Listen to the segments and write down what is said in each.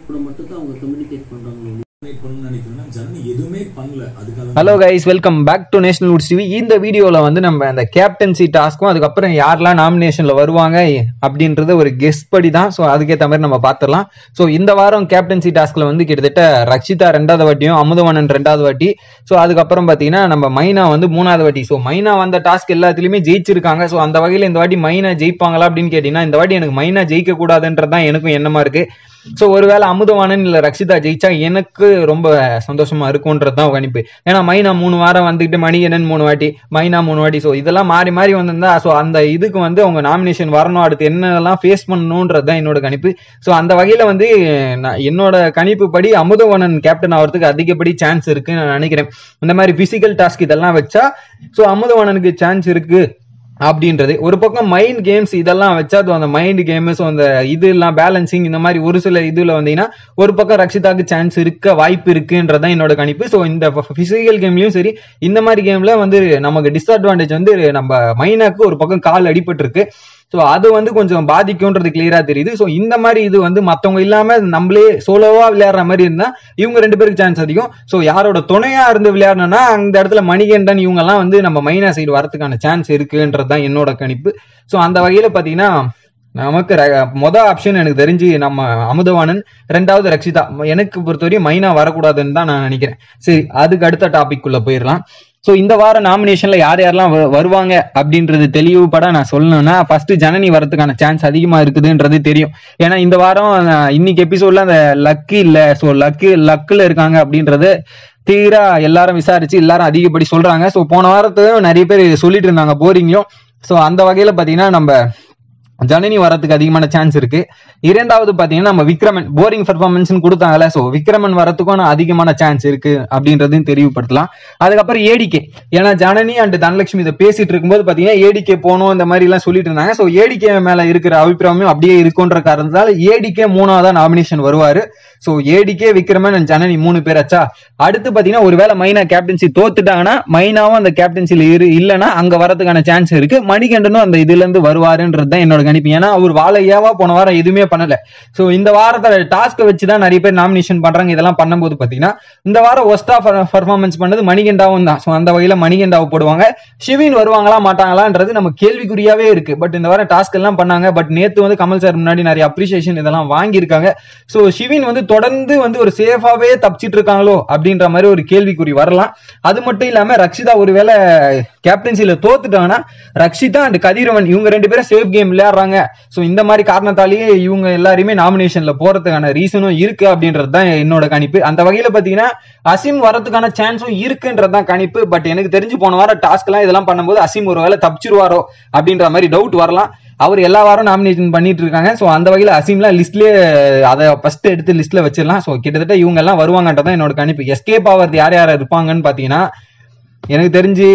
கூட மட்டும் தான் அவங்க கம்யூனிகேட் பண்றாங்க கம்யூனிகேட் பண்ணணும்னு நினைக்கிறேன்னா ஜனனி எதுவுமே பண்ணல அதுக்காக hello guys welcome back to national woods TV இந்த வீடியோவில் வந்து நம்ம அந்த கேப்டன்சி டாஸ்க்கும் அதுக்கப்புறம் யாரெல்லாம் நாமினேஷனில் வருவாங்க அப்படின்றது ஒரு கெஸ் படி தான் ஸோ அதுக்கேற்ற மாதிரி நம்ம பார்த்துடலாம் ஸோ இந்த வாரம் கேப்டன்சி டாஸ்கில் வந்து கிட்டத்தட்ட ரக்ஷிதா ரெண்டாவது வாட்டியும் அமுதவனன் ரெண்டாவது வாட்டி ஸோ அதுக்கப்புறம் பார்த்தீங்கன்னா நம்ம மைனா வந்து மூணாவது வாட்டி ஸோ மைனா வந்த டாஸ்க் எல்லாத்துலேயுமே ஜெயிச்சிருக்காங்க ஸோ அந்த வகையில் இந்த வாட்டி மைனா ஜெயிப்பாங்களா அப்படின்னு கேட்டிங்கன்னா இந்த வாட்டி எனக்கு மைனா ஜெயிக்க கூடாதுன்றது தான் எனக்கும் எண்ணமா இருக்கு ஸோ ஒருவேளை அமுதவாணன் இல்லை ரக்ஷிதா ஜெயிச்சா எனக்கு ரொம்ப சந்தோஷமா இருக்கும்ன்றது தான் கணிப்பு ஏன்னா மைனா மூணு வாரம் வந்துட்டு மணிகண்டன் மூணு வாட்டி மைனா மூணு வாட்டி ஸோ இதெல்லாம் மாறி மாறி வந்திருந்தா ஸோ அந்த இதுக்கு வந்து அவங்க நாமினேஷன் வரணும் அடுத்து என்னெல்லாம் ஃபேஸ் பண்ணணுன்றது தான் என்னோட கணிப்பு ஸோ அந்த வகையில் வந்து நான் என்னோட கணிப்பு படி அமுதவனன் கேப்டன் ஆகிறதுக்கு அதிகப்படி சான்ஸ் இருக்குன்னு நான் நினைக்கிறேன் இந்த மாதிரி பிசிக்கல் டாஸ்க் இதெல்லாம் வச்சா ஸோ அமுதவனனுக்கு சான்ஸ் இருக்கு அப்படின்றது ஒரு பக்கம் மைண்ட் கேம்ஸ் இதெல்லாம் வச்சா அது அந்த மைண்ட் கேம்ஸ் அந்த இது எல்லாம் பேலன்சிங் இந்த மாதிரி ஒரு சில இதுல வந்தீங்கன்னா ஒரு பக்கம் ரக்ஷிதாக்கு சான்ஸ் இருக்க வாய்ப்பு இருக்குன்றதான் என்னோட கணிப்பு ஸோ இந்த பிசிக்கல் கேம்லயும் சரி இந்த மாதிரி கேம்ல வந்து நமக்கு டிஸ்அட்வான்டேஜ் வந்து நம்ம மைனாக்கு ஒரு பக்கம் கால் அடிபட்டு இருக்கு ஸோ அது வந்து கொஞ்சம் பாதிக்கும்ன்றது கிளியரா தெரியுது ஸோ இந்த மாதிரி இது வந்து மற்றவங்க இல்லாம நம்மளே சோலோவா விளையாடுற மாதிரி இருந்தா இவங்க ரெண்டு பேருக்கு சான்ஸ் அதிகம் ஸோ யாரோட துணையா இருந்து விளையாடணும்னா அந்த இடத்துல மணிகண்டன் இவங்க எல்லாம் வந்து நம்ம மைனா சைடு வரதுக்கான சான்ஸ் இருக்குன்றது தான் என்னோட கணிப்பு ஸோ அந்த வகையில பாத்தீங்கன்னா நமக்கு ர- மொத ஆப்ஷன் எனக்கு தெரிஞ்சு நம்ம அமுதவாணன் ரெண்டாவது ரக்ஷிதா எனக்கு பொறுத்தவரையும் மைனா வரக்கூடாதுன்னு தான் நான் நினைக்கிறேன் சரி அதுக்கு அடுத்த டாபிக் குள்ள போயிடலாம் ஸோ இந்த வார நாமினேஷன்ல யார் யாரெல்லாம் வ- வருவாங்க அப்படின்றது தெளிவுபட நான் சொல்லணும்னா ஃபர்ஸ்ட் ஜனனி வரதுக்கான சான்ஸ் அதிகமா இருக்குதுன்றது தெரியும் ஏன்னா இந்த வாரம் அஹ், இன்னைக்கு எபிசோட்ல அந்த லக்கு இல்ல ஸோ லக்கு லக்குல இருக்காங்க அப்படின்றது தீரா எல்லாரும் விசாரிச்சு எல்லாரும் அதிகப்படி சொல்றாங்க ஸோ போன வாரத்தையும் நிறைய பேர் சொல்லிட்டு இருந்தாங்க போரிங்லையும் ஸோ அந்த வகையில பாத்தீங்கன்னா நம்ம ஜனனி வரதுக்கு அதிகமான சான்ஸ் இருக்கு இரண்டாவது பாத்தீங்கன்னா நம்ம விக்ரமன் போரிங் பெர்ஃபார்மன்ஸ் கொடுத்தாங்கல்ல சோ விக்ரமன் வரதுக்கும் அதிகமான சான்ஸ் இருக்கு அப்படின்றதையும் தெளிவுபடுத்தலாம் அதுக்கப்புறம் ஏடிகே ஏன்னா ஜனனி அண்ட் தனலட்சுமி இதை பேசிட்டு இருக்கும்போது பாத்தீங்கன்னா ஏடிகே போகணும் இந்த மாதிரி எல்லாம் சொல்லிட்டு இருந்தாங்க சோ ஏடிகே மேல இருக்கிற அபிப்பிராயமும் அப்படியே இருக்குன்ற காரணத்தால ஏடிகே மூணாவதா நாமினேஷன் வருவாரு so ADK Vikraman and Janani மூணு பேர் ஆச்சா அடுத்து பாத்தீங்கன்னா ஒருவேளை மைனா கேப்டன்சி தோத்துட்டாங்கன்னா மைனாவும் அந்த கேப்டன்சில இரு இல்லைன்னா அங்க வரதுக்கான சான்ஸ் இருக்கு மணிகண்டனும் அந்த இதுல இருந்து வருவாருன்றது தான் என்னோட கணிப்பு ஏன்னா அவர் வாழையாவா போன வாரம் எதுவுமே பண்ணல சோ இந்த வாரத்துல டாஸ்க் வச்சுதான் நிறைய பேர் நாமினேஷன் பண்றாங்க இதெல்லாம் பண்ணும்போது பாத்தீங்கன்னா இந்த வாரம் ஒஸ்டா பர்ஃபார்மன்ஸ் பண்ணது மணிகண்டாவும் தான் சோ அந்த வகையில மணிகண்டாவை போடுவாங்க ஷிவின் வருவாங்களா மாட்டாங்களான்றது நம்ம கேள்விக்குறியாவே இருக்கு பட் இந்த வாரம் டாஸ்க் எல்லாம் பண்ணாங்க பட் நேத்து வந்து கமல் சார் முன்னாடி நிறைய அப்ரிசியேஷன் இதெல்லாம் வாங்கியிருக்காங்க சோ ஷிவின் வந்து தொடர்ந்து வந்து ஒரு சேஃபாவே தப்பிச்சிட்டு இருக்காங்களோ அப்படின்ற மாதிரி ஒரு கேள்விக்குறி வரலாம் அது மட்டும் இல்லாம ரக்ஷிதா ஒருவேளை கேப்டன்சில தோத்துட்டாங்கன்னா ரக்ஷிதா அண்ட் கதிரவன் இவங்க ரெண்டு பேரும் சேஃப் கேம் விளையாடுறாங்க சோ இந்த மாதிரி காரணத்தாலேயே இவங்க எல்லாருமே நாமினேஷன்ல போறதுக்கான ரீசனும் இருக்கு அப்படின்றது தான் என்னோட கணிப்பு அந்த வகையில பாத்தீங்கன்னா அசிம் வரதுக்கான சான்ஸும் இருக்குன்றது தான் கணிப்பு பட் எனக்கு தெரிஞ்சு போன வாரம் டாஸ்க் எல்லாம் இதெல்லாம் பண்ணும்போது அசிம் ஒருவேளை தப்பிச்சிருவாரோ அப்படின்ற மாதிரி டவுட் வரலாம் அவர் எல்லா வாரம் நாமினேஷன் பண்ணிட்டு இருக்காங்க ஸோ அந்த வகையில் அசீம்லாம் லிஸ்ட்லேயே அதை ஃபர்ஸ்ட் எடுத்து லிஸ்ட்ல வச்சிடலாம் ஸோ கிட்டத்தட்ட இவங்க எல்லாம் வருவாங்கன்றதான் என்னோட கணிப்பு எஸ்கேப் ஆகிறது யார் யார் இருப்பாங்கன்னு பார்த்தீங்கன்னா எனக்கு தெரிஞ்சு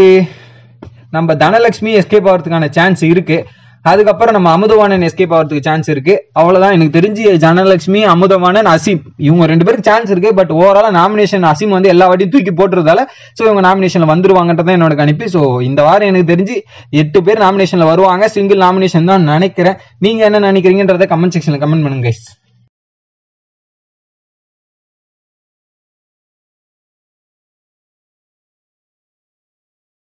நம்ம தனலட்சுமி எஸ்கேப் ஆகிறதுக்கான சான்ஸ் இருக்கு அதுக்கப்புறம் நம்ம அமுதவாணன் எஸ்கேப் ஆகிறதுக்கு சான்ஸ் இருக்கு அவ்வளவுதான் எனக்கு தெரிஞ்சு ஜனலட்சுமி அமுதவாணன் அசீம் இவங்க ரெண்டு பேருக்கு சான்ஸ் இருக்கு பட் ஓவராலா நாமினேஷன் அசீம் வந்து எல்லா வாட்டியும் தூக்கி போட்டுறதால ஸோ இவங்க நாமினேஷன்ல வந்துருவாங்கன்றதான் என்னோட கணிப்பு ஸோ இந்த வாரம் எனக்கு தெரிஞ்சு எட்டு பேர் நாமினேஷன்ல வருவாங்க சிங்கிள் நாமினேஷன் தான் நினைக்கிறேன் நீங்க என்ன நினைக்கிறீங்கன்றத கமெண்ட் செக்ஷன்ல கமெண்ட் பண்ணுங்க guys